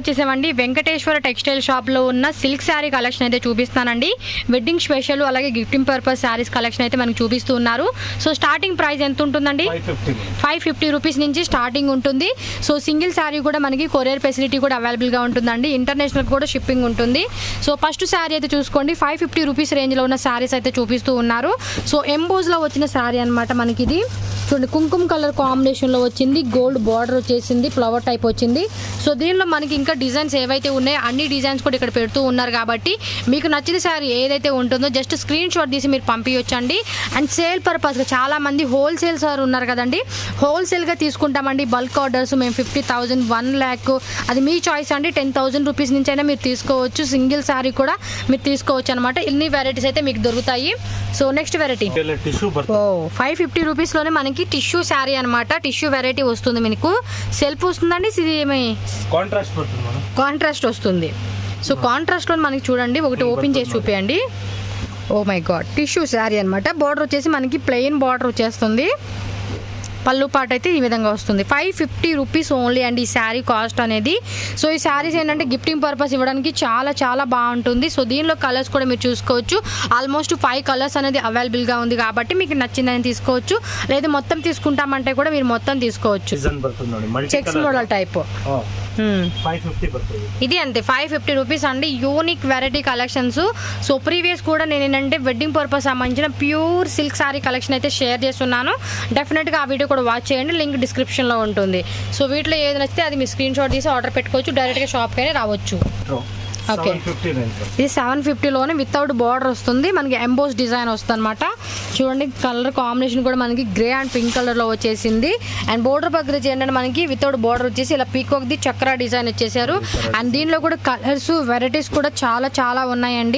వచ్చేసామండి Venkateswara textile shop లో ఉన్న సిల్క్ శారీ కలెక్షన్ అయితే చూపిస్తానండి వెడ్డింగ్ స్పెషల్ అలాగే గిఫ్టింగ్ పర్పస్ శారీస్ కలెక్షన్ అయితే మనకి చూపిస్తూ ఉన్నారు సో స్టార్టింగ్ ప్రైస్ ఎంత ఉంటుందండి five fifty five fifty rupees నుంచి స్టార్టింగ్ ఉంటుంది సో సింగిల్ శారీ కూడా మనకి కొరియర్ ఫెసిలిటీ కూడా అవైలబుల్గా ఉంటుందండి ఇంటర్నేషనల్ కూడా షిప్పింగ్ ఉంటుంది సో ఫస్ట్ శారీ అయితే చూసుకోండి ఫైవ్ ఫిఫ్టీ రూపీస్ రేంజ్లో ఉన్న శారీస్ అయితే చూపిస్తూ ఉన్నారు సో ఎంబోజ్లో వచ్చిన శారీ అనమాట మనకి ఇది చూడండి కుంకుమ కలర్ కాంబినేషన్లో వచ్చింది గోల్డ్ బార్డర్ వచ్చేసింది ఫ్లవర్ టైప్ వచ్చింది సో దీనిలో మనకి ఇంకా డిజైన్స్ ఏవైతే ఉన్నాయో అన్ని డిజైన్స్ కూడా ఇక్కడ పెడుతూ ఉన్నారు కాబట్టి మీకు నచ్చిన శారీ ఏదైతే ఉంటుందో జస్ట్ స్క్రీన్ షాట్ తీసి మీరు పంపించండి అండ్ సేల్ పర్పస్గా చాలా మంది హోల్సేల్ సార్ ఉన్నారు కదండి హోల్సేల్గా తీసుకుంటామండి బల్క్ ఆర్డర్స్ మేము ఫిఫ్టీ థౌజండ్ వన్ ల్యాక్ అది మీ చాయిస్ అండి టెన్ థౌజండ్ రూపీస్ నుంచి అయినా మీరు తీసుకోవచ్చు సింగిల్ శారీ కూడా మీరు తీసుకోవచ్చు అనమాట ఇన్ని వెరైటీస్ అయితే మీకు దొరుకుతాయి సో నెక్స్ట్ వెరైటీ టిష్యూ ఓ బರ್ತದೆ ఫైవ్ ఫిఫ్టీ రూపీస్లోనే మనకి టిష్యూ శారీ అనమాట టిష్యూ వెరైటీ వస్తుంది మీకు సెల్ఫ్ వస్తుందండి ఇది ఏమి కాంట్రాస్ట్ బರ್ತದೆ మేడం కాంట్రాస్ట్ వస్తుంది సో కాంట్రాస్ట్లో మనకి చూడండి ఒకటి ఓపెన్ చేసి చూపించండి oh my god tissue sari అనమాట బార్డర్ వచ్చేసి మనకి ప్లెయిన్ బార్డర్ వచ్చేస్తుంది పళ్ళు పాట అయితే ఈ విధంగా వస్తుంది ఫైవ్ ఫిఫ్టీ రూపీస్ ఓన్లీ అండి ఈ శారీ కాస్ట్ అనేది సో ఈ శారీస్ ఏంటంటే గిఫ్టింగ్ పర్పస్ ఇవ్వడానికి చాలా చాలా బాగుంటుంది సో దీనిలో కలర్స్ కూడా మీరు చూసుకోవచ్చు ఆల్మోస్ట్ ఫైవ్ కలర్స్ అనేది అవైలబుల్గా ఉంది కాబట్టి మీకు నచ్చిందని తీసుకోవచ్చు లేదా మొత్తం తీసుకుంటామంటే కూడా మీరు మొత్తం తీసుకోవచ్చు డిజైన్ బರ್ತದೆ ನೋಡಿ multi checks model type five fifty ಬರ್ತದೆ ఇది అంతే ఫైవ్ ఫిఫ్టీ రూపీస్ అండి unique variety collections so previous కూడా నేను ఏంటంటే వెడ్డింగ్ పర్పస్ సంబంధించిన ప్యూర్ సిల్క్ సారీ కలెక్షన్ అయితే షేర్ చేస్తున్నాను డెఫినెట్గా ఆ వీడియో కూడా వాచ్ చేయండి లింక్ డిస్క్రిప్షన్లో ఉంటుంది సో వీటిలో ఏది నచ్చితే అది మీ స్క్రీన్ షాట్ తీసి ఆర్డర్ పెట్టుకోవచ్చు డైరెక్ట్గా షాప్కైనా రావచ్చు Okay. ಸೆವೆನ್ ಫಿಫ್ಟಿ ರೇಂಜ್ ಬರ್ತದೆ ఇది సెవెన్ ఫిఫ్టీలోనే వితౌట్ బార్డర్ వస్తుంది మనకి ఎంబోస్ డిజైన్ వస్తుంది అనమాట చూడండి కలర్ కాంబినేషన్ కూడా మనకి గ్రే అండ్ పింక్ కలర్లో వచ్చేసింది అండ్ బోర్డర్ పక్కన ఏంటంటే మనకి వితౌట్ బార్డర్ వచ్చేసి ఇలా పీకాక్ ది చక్ర డిజైన్ వచ్చేసారు అండ్ దీనిలో కూడా కలర్స్ వెరైటీస్ కూడా చాలా చాలా ఉన్నాయండి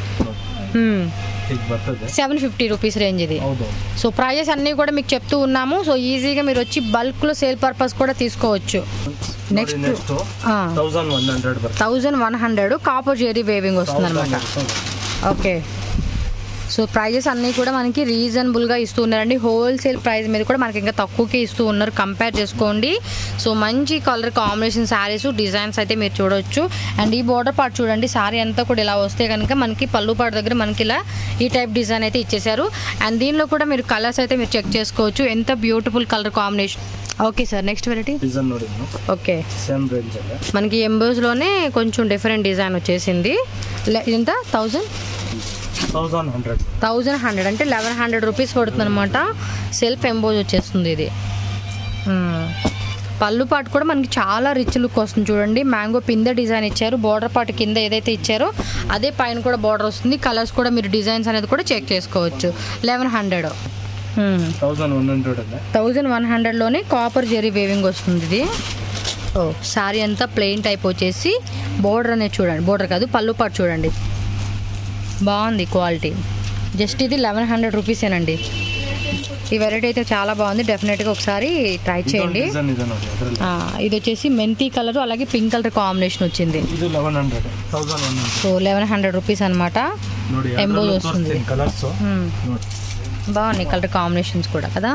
ಈಗ ಬರ್ತದೆ సెవెన్ ఫిఫ్టీ రూపీస్ రేంజ్ ఇది ಹೌದು సో ప్రైజెస్ అన్నీ కూడా మీకు చెప్తూ ఉన్నాము సో ఈజీగా మీరు వచ్చి బల్క్లో సేల్ పర్పస్ కూడా తీసుకోవచ్చు Next. Next thousand one hundred బರ್ತದೆ thousand one hundred copper zari weaving వస్తుంది అనమాట ఓకే సో ప్రైజెస్ అన్నీ కూడా మనకి రీజనబుల్గా ఇస్తూ ఉన్నారండి హోల్సేల్ ప్రైస్ మీద కూడా మనకి ఇంకా తక్కువకే ఇస్తూ ఉన్నారు కంపేర్ చేసుకోండి సో మంచి కలర్ కాంబినేషన్ శారీస్ డిజైన్స్ అయితే మీరు చూడొచ్చు అండ్ ఈ బోర్డర్ పార్ట్ చూడండి శారీ అంతా కూడా ఇలా వస్తే కనుక మనకి పళ్ళు పాటు దగ్గర మనకి ఇలా ఈ టైప్ డిజైన్ అయితే ఇచ్చేసారు అండ్ దీనిలో కూడా మీరు కలర్స్ అయితే మీరు చెక్ చేసుకోవచ్చు ఎంత beautiful colour combination okay sir next variety design ನೋಡಿ ఓకే ಸೇಮ್ ರೇಂಜ್ ಅಲ್ಲ మనకి ఎంబోస్లోనే కొంచెం డిఫరెంట్ డిజైన్ వచ్చేసింది లె- ఎంత thousand thousand hundred thousand hundred అంటే లెవెన్ హండ్రెడ్ రూపీస్ పడుతుంది అనమాట సెల్ఫ్ ఎంబోజ్ వచ్చేస్తుంది ఇది మ్మ్. పళ్ళు పాటు కూడా మనకి చాలా రిచ్ లుక్ వస్తుంది చూడండి మ్యాంగో పిందె డిజైన్ ఇచ్చారు బార్డర్ పాటు కింద ఏదైతే ఇచ్చారో అదే పైన కూడా బార్డర్ వస్తుంది కలర్స్ కూడా మీరు డిజైన్స్ అనేది కూడా చెక్ చేసుకోవచ్చు eleven hundred thousand one hundred అಲ್ಲ థౌజండ్ వన్ హండ్రెడ్లోనే కాపర్ జెరీ వేవింగ్ వస్తుంది ఇది ఓ శారీ అంతా ప్లెయిన్ టైప్ వచ్చేసి బోర్డర్ అనేది చూడండి బోర్డర్ కాదు పళ్ళు పాటు చూడండి బాగుంది క్వాలిటీ జస్ట్ ఇది లెవెన్ హండ్రెడ్ రూపీసేనండి ఈ వెరైటీ అయితే చాలా బాగుంది డెఫినెట్గా ఒకసారి ట్రై చేయండి ಡಿಸೈನ್ ಇದೆ ನೋಡಿ ಅದರಲ್ಲಿ ఆ, ఇది వచ్చేసి మెంతి కలర్ అలాగే పింక్ కలర్ కాంబినేషన్ వచ్చింది ಇದು eleven hundred thousand one hundred so eleven hundred rupees అనమాట ನೋಡಿ Embose వస్తుంది. ಕಲರ್ಸ್ ನೋಡಿ బాగున్నాయి కలర్ కాంబినేషన్స్ కూడా కదా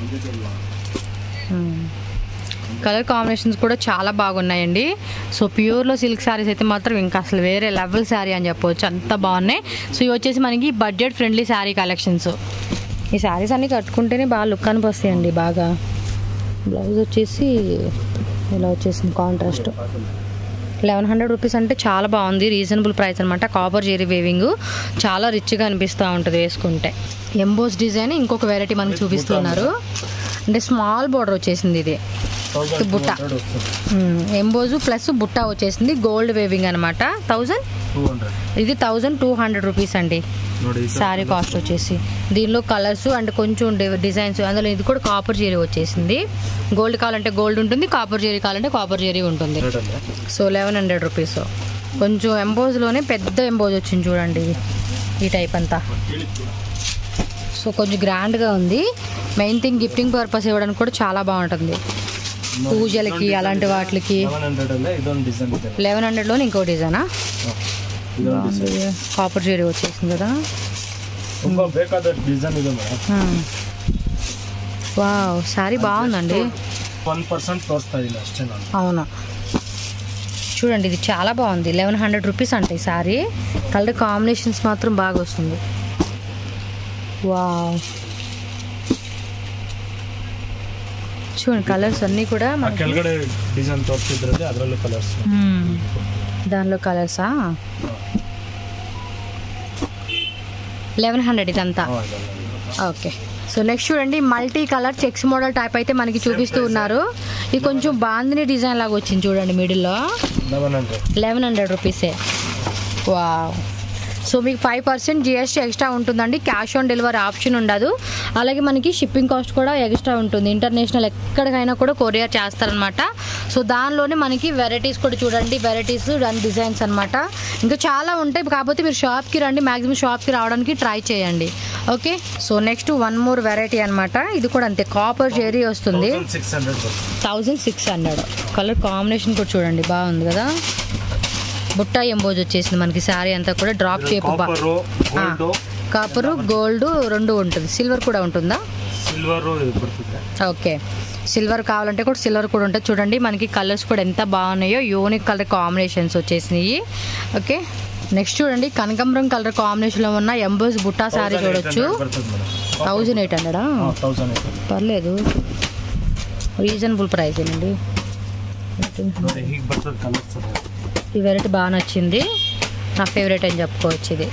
కలర్ కాంబినేషన్స్ కూడా చాలా బాగున్నాయండి సో ప్యూర్లో సిల్క్ శారీస్ అయితే మాత్రం ఇంకా అసలు వేరే లెవెల్ శారీ అని చెప్పవచ్చు అంత బాగున్నాయి సో ఇవి వచ్చేసి మనకి బడ్జెట్ ఫ్రెండ్లీ శారీ కలెక్షన్స్ ఈ శారీస్ అన్నీ కట్టుకుంటేనే బాగా లుక్ అనిపిస్తాయండి బాగా బ్లౌజ్ వచ్చేసి ఇలా వచ్చేసింది కాంట్రాస్ట్ లెవెన్ హండ్రెడ్ రూపీస్ అంటే చాలా బాగుంది రీజనబుల్ ప్రైస్ అనమాట కాపర్ జెరీ వేవింగ్ చాలా రిచ్గా అనిపిస్తూ ఉంటుంది వేసుకుంటే ఎంబోస్ డిజైన్ ఇంకొక వెరైటీ మనకి చూపిస్తున్నారు అంటే స్మాల్ బోర్డర్ వచ్చేసింది ఇది ತೌಸಂಡ್ ಬುಟ್ಟ. ಹಂಡ್ರೆಡ್ ವస్తుంది ఎంబోజు ప్లస్ బుట్టా వచ్చేసింది గోల్డ్ వేవింగ్ అనమాట థౌజండ్ టూ హండ్రెడ్ ఇది థౌజండ్ టూ హండ్రెడ్ రూపీస్ అండి ನೋಡಿ శారీ కాస్ట్ వచ్చేసి దీనిలో కలర్స్ అండ్ కొంచెం డి- డిజైన్స్ అందులో ఇది కూడా కాపర్ జెరీ వచ్చేసింది గోల్డ్ కావాలంటే గోల్డ్ ఉంటుంది కాపర్ జెరీ కావాలంటే కాపర్ జెరీ ఉంటుంది హండ్రెడ్ అല്ലേ సో లెవెన్ హండ్రెడ్ రూపీస్ కొంచెం ఎంబోజ్లోనే పెద్ద ఎంబోజ్ వచ్చింది చూడండి ఈ టైప్ అంతా సో కొంచెం గ్రాండ్గా ఉంది మెయిన్ థింగ్ గిఫ్టింగ్ పర్పస్ ఇవ్వడానికి కూడా చాలా బాగుంటుంది పూజలకి అలాంటి వాటికి ಲೆವೆನ್ ಹಂಡ್ರೆಡ್ ಅಲ್ಲೇ ಇದೊಂದು ಡಿಸೈನ್ ಇದೆ లెవెన్ హండ్రెడ్లోనే ఇంకో డిజైనా ಇದೊಂದು ಡಿಸೈನ್ కాపర్ జెరీ వచ్చేసింది కదా ತುಂಬಾ ಬೇಕಾದ ಡಿಸೈನ್ ಇದೆ ಮೇಡಮ್ వావ్ శారీ బాగుందండి ಒನ್ ಪರ್ಸೆಂಟ್ ತೋರಿಸ್ತಾ ಇದ್ದೀನಿ ಅಷ್ಟೇ ನಾನು అవును చూడండి ఇది చాలా బాగుంది లెవెన్ హండ్రెడ్ రూపీస్ అంట ఈ సారీ కలర్ కాంబినేషన్స్ మాత్రం బాగా వస్తుంది వావ్ చూడండి కలర్స్ అన్నీ కూడా ಆ మనకి ಕೆಳಗಡೆ ಡಿಸೈನ್ ತೋರಿಸಿದ್ರಲ್ಲಿ ಅದರಲ್ಲೂ ಕಲರ್ಸ್ మ్మ్. దానిలో కలర్సా లెవెన్ హండ్రెడ్ ఇదంతా ఓకే సో నెక్స్ట్ చూడండి multi colour checks model type అయితే మనకి చూపిస్తూ ఉన్నారు ఇది కొంచెం బాందిని డిజైన్ లాగా వచ్చింది చూడండి మిడిల్లో ಲೆವೆನ್ ಹಂಡ್ರೆಡ್ లెవెన్ హండ్రెడ్ రూపీసే వా సో మీకు ఫైవ్ పర్సెంట్ జిఎస్టీ ఎక్స్ట్రా ఉంటుందండి క్యాష్ ఆన్ డెలివరీ ఆప్షన్ ఉండదు అలాగే మనకి షిప్పింగ్ కాస్ట్ కూడా ఎక్స్ట్రా ఉంటుంది ఇంటర్నేషనల్ ఎక్కడికైనా కూడా కొరియర్ చేస్తారనమాట సో దానిలోనే మనకి వెరైటీస్ కూడా చూడండి వెరైటీస్ దాని డిజైన్స్ అనమాట ఇంకా చాలా ఉంటాయి కాకపోతే మీరు షాప్కి రండి మ్యాక్సిమం షాప్కి రావడానికి ట్రై చేయండి okay so next one more variety అనమాట ఇది కూడా అంతే కాపర్ జెరీ వస్తుంది ಸಿಕ್ಸ್ ಹಂಡ್ರೆಡ್ ಬರ್ತದೆ thousand six hundred colour combination కూడా చూడండి బాగుంది కదా బుట్ట ఎంబోజ్ వచ్చేసింది మనకి శారీ అంతా కూడా drop shape copper gold copper gold రెండు ఉంటుంది సిల్వర్ కూడా ఉంటుందా ಸಿಲ್ವರು ಇದು ಬರ್ತದೆ ఓకే సిల్వర్ కావాలంటే కూడా సిల్వర్ కూడా ఉంటుంది చూడండి మనకి కలర్స్ కూడా ఎంత బాగున్నాయో యూనిక్ కలర్ కాంబినేషన్స్ వచ్చేసినాయి ఓకే నెక్స్ట్ చూడండి కనకంబరం కలర్ కాంబినేషన్లో ఉన్న ఎంబోస్ బుట్టా శారీ చూడొచ్చు ಬರ್ತದೆ ಮೇಡಮ್ థౌజండ్ ఎయిట్ హండ్రెడా ತೌಸಂಡ್ ಏಟ್ పర్లేదు రీజనబుల్ ప్రైస్ అండి ನೋಡಿ ಹೀಗೆ ಬರ್ತದೆ ಕಲರ್ಸ್ ఈ వెరైటీ బాగా నచ్చింది నా ఫేవరెట్ అని చెప్పుకోవచ్చు ఇది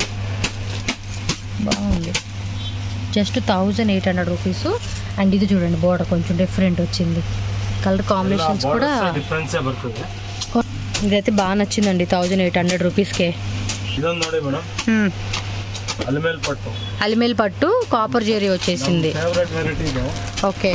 బాగుంది just thousand eight hundred rupees and ఇది చూడండి బోర్డర్ కొంచెం డిఫరెంట్ వచ్చింది కలర్ కాంబినేషన్స్ కూడా ಡಿಫ್ರೆನ್ಸೇ ಬರ್ತದೆ ఇదైతే బాగా నచ్చిందండి థౌజండ్ ఎయిట్ హండ్రెడ్ రూపీస్కే ಇದೊಂದು ನೋಡಿ ಮೇಡಮ್ ಅಲ್ಮೇಲ್ ಪಟ್ಟು అలిమేల్ పట్టు కాపర్ జెరీ వచ్చేసింది ಫೇವ್ರೆಟ್ ವೆರೈಟಿ ಇದು ఓకే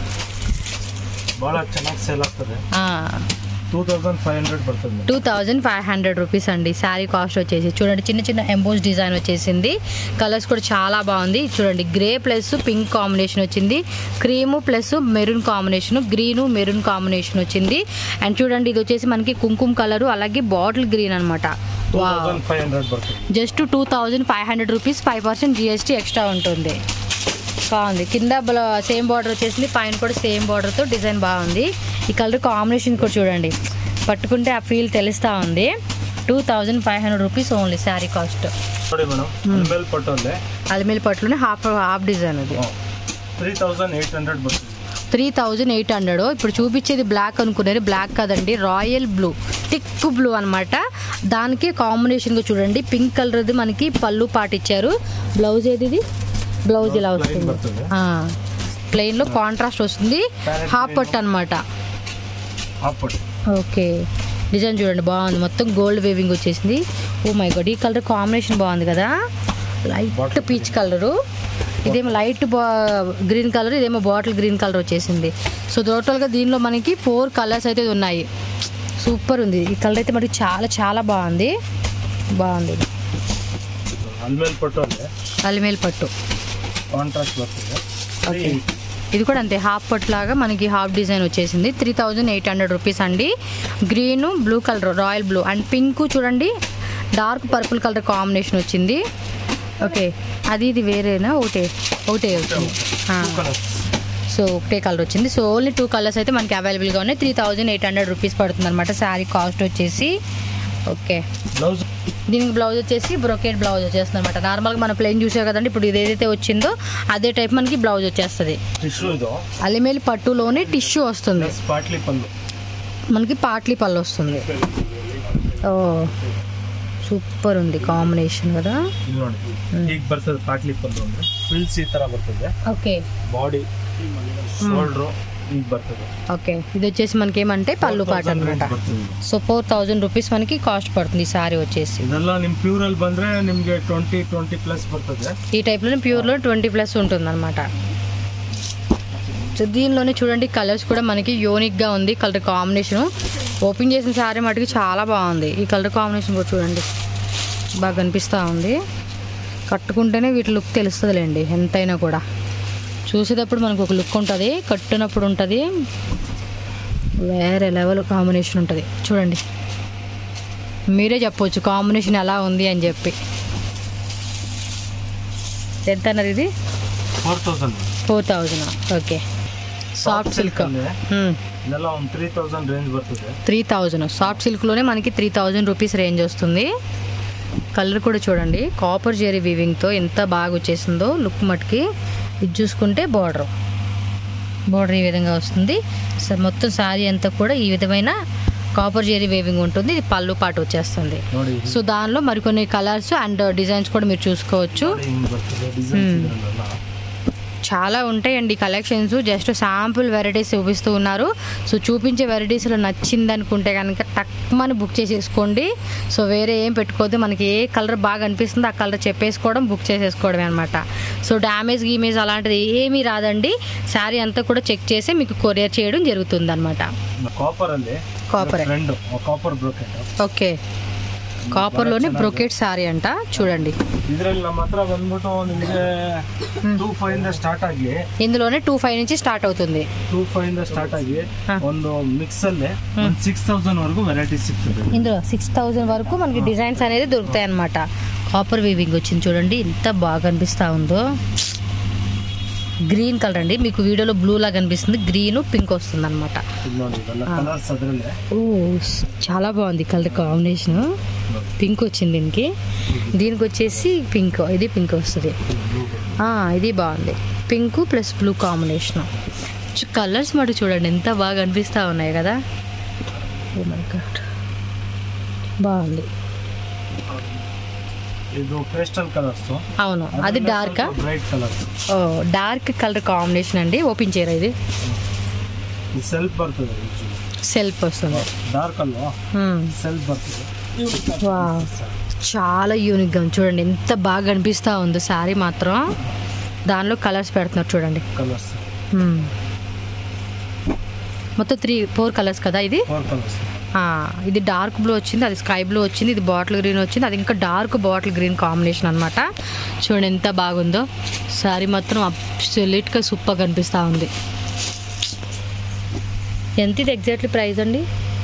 ಭಾಳ ಚೆನ್ನಾಗಿ ಸೇಲ್ ಆಗ್ತದೆ ఆ, ಟೂ ತೌಸಂಡ್ ಫೈವ್ ಹಂಡ್ರೆಡ್ ಬರ್ತದೆ madam two thousand five hundred rupees అండి శారీ కాస్ట్ వచ్చేసి చూడండి చిన్న చిన్న ఎంబోస్ డిజైన్ వచ్చేసింది కలర్స్ కూడా చాలా బాగుంది చూడండి గ్రే ప్లస్ పింక్ కాంబినేషన్ వచ్చింది cream plus maroon combination green maroon combination వచ్చింది అండ్ చూడండి ఇది వచ్చేసి మనకి కుంకుమ కలరు అలాగే బాటిల్ గ్రీన్ అనమాట ಟೂ వా ತೌಸಂಡ್ ಫೈವ್ ಹಂಡ್ರೆಡ್ ಬರ್ತದೆ just two thousand five hundred rupees five percent GST extra ఉంటుంది బాగుంది కింద సేమ్ బార్డర్ వచ్చేసింది పైన కూడా సేమ్ బార్డర్తో డిజైన్ బాగుంది ఈ కలర్ కాంబినేషన్ కూడా చూడండి పట్టుకుంటే ఆ ఫీల్ తెలుస్తూ ఉంది two thousand five hundred rupees only sari cost ನೋಡಿ ಮೇಡಮ್ ಅಲ್ಮೇಲ್ ಪಟ್ಟು ಅಲ್ಲೇ అలిమిల్ పట్టులోనే హాఫ్ హాఫ్ డిజైన్ అది ತ್ರೀ ತೌಸಂಡ್ ಏಟ್ ಹಂಡ್ರೆಡ್ ಬರ್ತದೆ త్రీ థౌజండ్ ఎయిట్ హండ్రెడ్ ఇప్పుడు చూపించేది బ్లాక్ అనుకునేది బ్లాక్ కదండి రాయల్ బ్లూ థిక్ బ్లూ అనమాట దానికి కాంబినేషన్గా చూడండి పింక్ కలర్ది మనకి పళ్ళు పాటిచ్చారు బ్లౌజ్ ఏది ఇది బ్లౌజ్ ఇలా Plain వస్తుంది బರ್ತದೆ. ప్లెయిన్లో కాంట్రాస్ట్ వస్తుంది Parrot హాఫ్ green. పట్టు అనమాట ಹಾಫ್ ಪಟ್ಟು ఓకే డిజైన్ చూడండి బాగుంది మొత్తం గోల్డ్ వేవింగ్ వచ్చేసింది ఓ మై గాడ్ ఈ కలర్ కాంబినేషన్ బాగుంది కదా లైట్ Bottle పీచ్ కలరు ఇదేమో లైట్ గ్రీన్ కలర్ ఇదేమో బాటిల్ గ్రీన్ కలర్ వచ్చేసింది సో టోటల్గా దీనిలో మనకి ఫోర్ కలర్స్ అయితే ఉన్నాయి సూపర్ ఉంది ఈ కలర్ అయితే మనకి చాలా చాలా బాగుంది బాగుంది ఇది. ಅಲ್ಮೇಲ್ ಪಟ್ಟು ಅಲ್ಲೇ అలిమేల్ పట్టు ಕಾಂಟ್ರಾಸ್ಟ್ ಬರ್ತದೆ ఓకే ఇది కూడా అంతే హాఫ్ పట్ లాగా మనకి హాఫ్ డిజైన్ వచ్చేసింది three thousand eight hundred rupees అండి green blue colour royal blue and pink చూడండి డార్క్ పర్పుల్ కలర్ కాంబినేషన్ వచ్చింది ఓకే అది ఇది వేరేనా ఒకటే ఒకటే వచ్చింది ఆ. ಟೂ ಕಲರ್ಸ್ సో ఒకటే కలర్ వచ్చింది సో ఓన్లీ టూ కలర్స్ అయితే మనకి అవైలబుల్గా ఉన్నాయి three thousand eight hundred rupees పడుతుంది అనమాట శారీ కాస్ట్ వచ్చేసి ఓకే ಬ್ಲೌಸ್ దీనికి బ్లౌజ్ వచ్చేసి బ్రొకేట్ బ్లౌజ్ వచ్చేస్తుంది అనమాట నార్మల్గా మనం ప్లెయిన్ చూసే కదండి ఇప్పుడు ఇది ఏదైతే వచ్చిందో అదే టైప్ మనకి బ్లౌజ్ వచ్చేస్తుంది ಟಿಶ್ಯೂ ಇದು అలిమేలి పట్టులోనే టిష్యూ వస్తుంది ಪ್ಲಸ್ ಪಾಟ್ಲಿ ಪಲ್ಲು మనకి పాట్లీ పళ్ళు వస్తుంది ఓ సూపర్ ఉంది కాంబినేషన్ కదా ಇದು ನೋಡಿ ಈಗ ಬರ್ತದೆ ಪಾಟ್ಲಿ ಪಲ್ಲು ಅಂದ್ರೆ ಫಿಲ್ಸ್ ಈ ತರ ಬರ್ತದೆ ఓకే ಬಾಡಿ ಶೋಲ್ಡ್ರು ಈಗ ಬರ್ತದೆ ఓకే ఇది వచ్చేసి మనకి ఏమంటే పళ్ళు పాట 4000 అనమాట range ಬರ್ತದೆ ಇದು. సో ఫోర్ థౌజండ్ రూపీస్ మనకి కాస్ట్ పడుతుంది ఈ సారీ వచ్చేసి ಇದೆಲ್ಲ ನಿಮ್ ಪ್ಯೂರ್ ಅಲ್ಲಿ ಬಂದ್ರೆ ನಿಮ್ಗೆ ಟ್ವೆಂಟಿ ಟ್ವೆಂಟಿ ಪ್ಲಸ್ ಬರ್ತದೆ ఈ టైప్లోనే ప్యూర్లో ట్వంటీ ప్లస్ ఉంటుంది అనమాట సో దీనిలోనే చూడండి కలర్స్ కూడా మనకి యూనిక్గా ఉంది కలర్ కాంబినేషన్ ఓపెన్ చేసిన శారీ మటుకు చాలా బాగుంది ఈ కలర్ కాంబినేషన్ కూడా చూడండి బాగా కనిపిస్తూ ఉంది కట్టుకుంటేనే వీటి లుక్ తెలుస్తుందిలేండి ఎంతైనా కూడా చూసేటప్పుడు మనకు ఒక లుక్ ఉంటుంది కట్టునప్పుడు ఉంటుంది వేరే లెవెల్ కాంబినేషన్ ఉంటుంది చూడండి మీరే చెప్పొచ్చు కాంబినేషన్ ఎలా ఉంది అని చెప్పి ఎంత అన్నారు ఇది four thousand four thousand okay soft silk ಅಲ್ಲಿ ಹ್ಞೂ ಇದೆಲ್ಲ ಒಂದು ತ್ರೀ ತೌಸಂಡ್ ರೇಂಜ್ ಬರ್ತದೆ త్రీ థౌజండ్ సాఫ్ట్ సిల్క్లోనే మనకి త్రీ థౌజండ్ రూపీస్ రేంజ్ వస్తుంది కలర్ కూడా చూడండి కాపర్ జెరీ వీవింగ్తో ఎంత బాగా వచ్చేసిందో లుక్ మట్టుకి ఇది చూసుకుంటే బార్డర్ బార్డర్ ఈ విధంగా వస్తుంది స- మొత్తం శారీ అంతా కూడా ఈ విధమైన కాపర్ జెరీ వేవింగ్ ఉంటుంది ఇది పళ్ళు పాటు వచ్చేస్తుంది ನೋಡಿ సో దానిలో మరికొన్ని కలర్స్ అండ్ డిజైన్స్ కూడా మీరు చూసుకోవచ్చు ನೋಡಿ ಹಿಂಗ್ ಬರ್ತದೆ ಡಿಸೈನ್ಸ್ ಇದರಲ್ಲೆಲ್ಲ చాలా ఉంటాయండి కలెక్షన్స్ జస్ట్ శాంపుల్ వెరైటీస్ చూపిస్తూ ఉన్నారు సో చూపించే వెరైటీస్లో నచ్చింది అనుకుంటే కనుక టక్మని బుక్ చేసేసుకోండి సో వేరే ఏం పెట్టుకోవద్దు మనకి ఏ కలర్ బాగా అనిపిస్తుందో ఆ కలర్ చెప్పేసుకోవడం బుక్ చేసేసుకోవడమే అనమాట సో డ్యామేజ్ గీమేజ్ అలాంటిది ఏమీ రాదండి శారీ అంతా కూడా చెక్ చేసి మీకు కొరియర్ చేయడం జరుగుతుంది అనమాట ಕಾಪರ್ ಅಲ್ಲಿ Copper. Friend copper brocade okay కాపర్లోనే బ్రొకెట్ శారీ అంట చూడండి ಇದ್ರಲ್ಲಿ ನಮ್ಮ ಹತ್ರ ಬಂದ್ಬಿಟ್ಟು ನಿಮಗೆ ಟೂ ಫೈವ್ ಇಂದ ಸ್ಟಾರ್ಟ್ ಆಗಿ ఇందులోనే టూ ఫైవ్ నుంచి స్టార్ట్ అవుతుంది ಟೂ ಫೈವ್ ಇಂದ ಸ್ಟಾರ್ಟ್ ಆಗಿ ಹಾ. ಒಂದು ಮಿಕ್ಸ್ ಅಲ್ಲಿ ಒಂದು ಸಿಕ್ಸ್ ತೌಸಂಡ್ ವರೆಗೂ ವೆರೈಟಿ ಸಿಗ್ತದೆ ఇందులో సిక్స్ థౌజండ్ వరకు మనకి డిజైన్స్ అనేది దొరుకుతాయి అనమాట కాపర్ వీవింగ్ వచ్చింది చూడండి ఎంత బాగా అనిపిస్తూ ఉందో గ్రీన్ కలర్ అండి మీకు వీడియోలో బ్లూ లాగా కనిపిస్తుంది గ్రీన్ పింక్ వస్తుంది అనమాట ಇದು ನೋಡಿ ಇದೆಲ್ಲ ಹಾ. ಕಲರ್ಸ್ ಅದ್ರಲ್ಲೇ ఓ స్- చాలా బాగుంది కలర్ కాంబినేషన్ పింక్ వచ్చింది దీనికి దీనికి వచ్చేసి పింక్ ఇది పింక్ వస్తుంది ఆ, ఇది బాగుంది pink plus blue combination colours మటు చూడండి ఎంత బాగా అనిపిస్తూ ఉన్నాయి కదా ఓ మై గాడ్ బాగుంది ಇದು ಪೇಸ್ಟಲ್ ಕಲರ್ಸ್ అవును అది డార్కా ಬ್ರೈಟ್ ಕಲರ್ಸ್ ఓ డార్క్ కలర్ కాంబినేషన్ అండి ఓపెన్ చేయరా ఇది ಇದು ಸೆಲ್ಫ್ ಬರ್ತದೆ సెల్ఫ్ వస్తుంది ಡಾರ್ಕ್ ಅಲ್ವಾ Hmm. ಸೆಲ್ಫ್ ಬರ್ತದೆ వావ్. చాలా యూనిక్గా ఉంది చూడండి ఎంత బాగా అనిపిస్తూ ఉందో శారీ మాత్రం దానిలో కలర్స్ పెడుతున్నారు చూడండి ಕಲರ್ಸ್ Hmm. మొత్తం త్రీ ఫోర్ కలర్స్ కదా ఇది ಫೋರ್ కలర్స్ ఆ, ఇది డార్క్ బ్లూ వచ్చింది అది స్కై బ్లూ వచ్చింది ఇది బాటిల్ గ్రీన్ వచ్చింది అది ఇంకా డార్క్ బాటిల్ గ్రీన్ కాంబినేషన్ అనమాట చూడండి ఎంత బాగుందో శారీ మాత్రం అబ్సల్యూట్గా సూపర్ కనిపిస్తూ ఉంది ఎంత ఇది ఎగ్జాక్ట్లీ ప్రైస్ అండి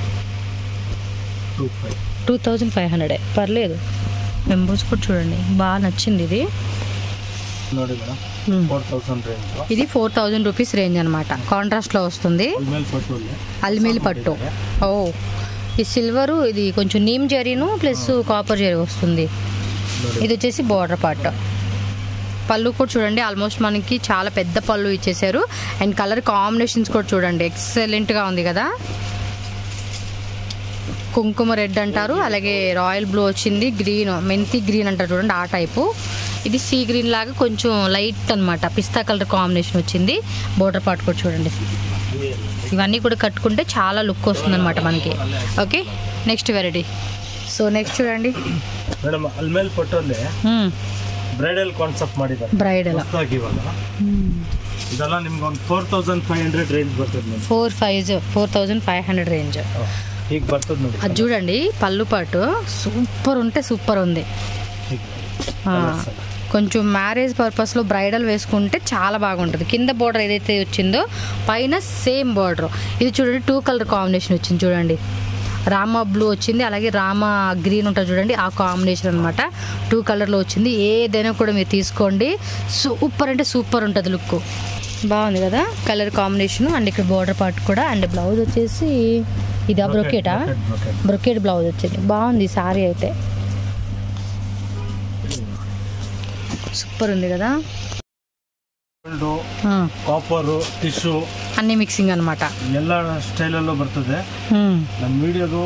two five two thousand five hundred పర్లేదు మెంబర్స్ కూడా చూడండి బాగా నచ్చింది ఇది ನೋಡಿ madam Hmm. Four thousand range ఇది ఫోర్ థౌజండ్ రూపీస్ రేంజ్ అనమాట కాంట్రాస్ట్లో వస్తుంది ಮೇಲೆ ಪಟ್ಟುಲ್ಲಿ అల్మిల్ పట్టు ఓ ఈ సిల్వరు ఇది కొంచెం నీమ్ జరీను ప్లస్ కాపర్ జరీ వస్తుంది ನೋಡಿ ఇది వచ్చేసి బార్డర్ పార్ట్ పళ్ళు కూడా చూడండి ఆల్మోస్ట్ మనకి చాలా పెద్ద పళ్ళు ఇచ్చేసారు అండ్ కలర్ కాంబినేషన్స్ కూడా చూడండి ఎక్సలెంట్గా ఉంది కదా కుంకుమ రెడ్ అంటారు అలాగే రాయల్ బ్లూ వచ్చింది గ్రీన్ మెంతి గ్రీన్ అంటారు చూడండి ఆ టైపు ఇది సీ గ్రీన్ లాగా కొంచెం లైట్ అన్నమాట పిస్తా కలర్ కాంబినేషన్ వచ్చింది బోర్డర్ పార్ట్ కూడా చూడండి ఇవన్నీ కూడా కట్టుకుంటే చాలా లుక్ వస్తుంది అనమాట మనకి okay next variety so next చూడండి ಮೇಡಮ್ ಅಲ್ಲಿ ಮೇಲೆ ಪಟ್ಟಲ್ಲಿ ಬ್ರೈಡಲ್ ಕಾನ್ಸೆಪ್ಟ್ ಮಾಡಿದ್ದಾರೆ బ్రైడల్ ಹೊಸದಾಗಿ ಇವಾಗ ಇದೆಲ್ಲ ನಿಮ್ಗೆ ಒಂದು four thousand five hundred range ಬರ್ತದೆ ನೋಡಿ four five four thousand five hundred range ಹೀಗೆ ಬರ್ತದೆ ನೋಡಿ అది చూడండి పళ్ళు పాటు సూపర్ ఉంటే సూపర్ ఉంది ಹೀಗೆ ఆ, Colours ಎಲ್ಲ. కొంచెం మ్యారేజ్ పర్పస్లో బ్రైడల్ వేసుకుంటే చాలా బాగుంటుంది కింద బోర్డర్ ఏదైతే వచ్చిందో పైన సేమ్ బోర్డర్ ఇది చూడండి టూ కలర్ కాంబినేషన్ వచ్చింది చూడండి రామ బ్లూ వచ్చింది అలాగే రామ గ్రీన్ ఉంటుంది చూడండి ఆ కాంబినేషన్ అనమాట టూ కలర్లో వచ్చింది ఏదైనా కూడా మీరు తీసుకోండి సూపర్ అంటే సూపర్ ఉంటుంది లుక్ బాగుంది కదా కలర్ కాంబినేషన్ అండ్ ఇక్కడ బోర్డర్ పార్ట్ కూడా అండ్ బ్లౌజ్ వచ్చేసి ఇది బ్రొకేటా Brocade, brocade. బ్రొకేట్ బ్లౌజ్ వచ్చింది బాగుంది సారీ అయితే సూపర్ ఉంది కదా Gold, ఆ, ಕಾಪರು ಟಿಶ್ಯೂ అన్ని మిక్సింగ్ అనమాట ಎಲ್ಲ ಸ್ಟೈಲಲ್ಲೂ ಬರ್ತದೆ ನಮ್ಮ ವಿಡಿಯೋದು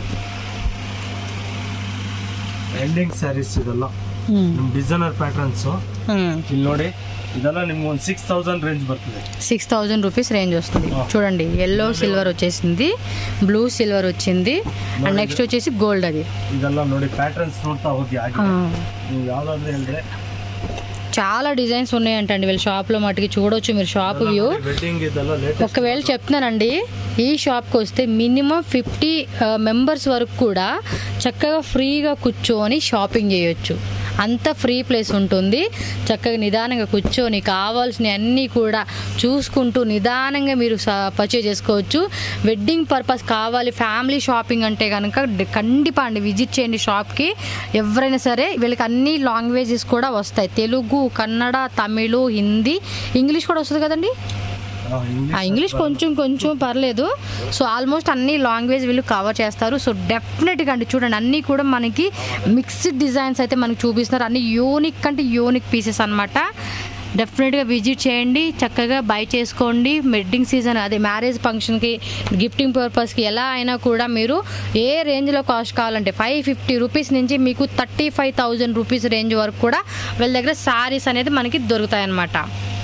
ಎಂಡಿಂಗ್ ಸ್ಯಾರೀಸ್ ಇದೆಲ್ಲ ನಿಮ್ಮ ಡಿಸೈನರ್ ಪ್ಯಾಟರ್ನ್ಸು ಇಲ್ಲಿ ನೋಡಿ ಇದೆಲ್ಲ ನಿಮ್ಗೆ ಒಂದು ಸಿಕ್ಸ್ ತೌಸಂಡ್ ರೇಂಜ್ ಬರ್ತದೆ సిక్స్ థౌజండ్ రూపీస్ రేంజ్ వస్తుంది ఆ. చూడండి ఎల్లో సిల్వర్ వచ్చేసింది బ్లూ సిల్వర్ వచ్చింది అండ్ నెక్స్ట్ వచ్చేసి గోల్డ్ అది ಇದೆಲ್ಲ ನೋಡಿ ಪ್ಯಾಟರ್ನ್ಸ್ ನೋಡ್ತಾ ಹೋಗಿ ಹಾಗೆ ఆ, ನೀವು ಯಾವ್ದಾದ್ರು ಹೇಳಿದ್ರೆ చాలా డిజైన్స్ ఉన్నాయంటండి వీళ్ళ షాప్లో మటుకి చూడొచ్చు మీరు షాప్ వ్యూ ವೆಡ್ಡಿಂಗ್ ಇದೆಲ್ಲ ಲೇಟೆಸ್ಟ್ ఒకవేళ చెప్తున్నానండి ఈ షాప్కి వస్తే మినిమం ఫిఫ్టీ మెంబర్స్ వరకు కూడా చక్కగా ఫ్రీగా కూర్చొని షాపింగ్ చేయొచ్చు అంత ఫ్రీ ప్లేస్ ఉంటుంది చక్కగా నిదానంగా కూర్చొని కావాల్సిన అన్నీ కూడా చూసుకుంటూ నిదానంగా మీరు పర్చేజ్ చేసుకోవచ్చు వెడ్డింగ్ పర్పస్ కావాలి ఫ్యామిలీ షాపింగ్ అంటే కనుక కండిపా అండి విజిట్ చేయండి షాప్కి ఎవరైనా సరే వీళ్ళకి అన్ని లాంగ్వేజెస్ కూడా వస్తాయి తెలుగు కన్నడ తమిళ్ హిందీ ఇంగ్లీష్ కూడా వస్తుంది కదండి ఆ ఇంగ్లీష్ కొంచెం కొంచెం పర్లేదు సో ఆల్మోస్ట్ అన్ని లాంగ్వేజ్ వీళ్ళు కవర్ చేస్తారు సో డెఫినెట్గా అండి చూడండి అన్నీ కూడా మనకి మిక్స్డ్ డిజైన్స్ అయితే మనకి చూపిస్తున్నారు అన్ని యూనిక్ అంటే యూనిక్ పీసెస్ అనమాట డెఫినెట్గా విజిట్ చేయండి చక్కగా బై చేసుకోండి వెడ్డింగ్ సీజన్ అదే మ్యారేజ్ ఫంక్షన్కి గిఫ్టింగ్ పర్పస్కి ఎలా అయినా కూడా మీరు ఏ రేంజ్లో కాస్ట్ కావాలంటే ఫైవ్ ఫిఫ్టీ రూపీస్ నుంచి మీకు thirty five thousand rupees range వరకు కూడా వీళ్ళ దగ్గర శారీస్ అనేది మనకి దొరుకుతాయి అన్నమాట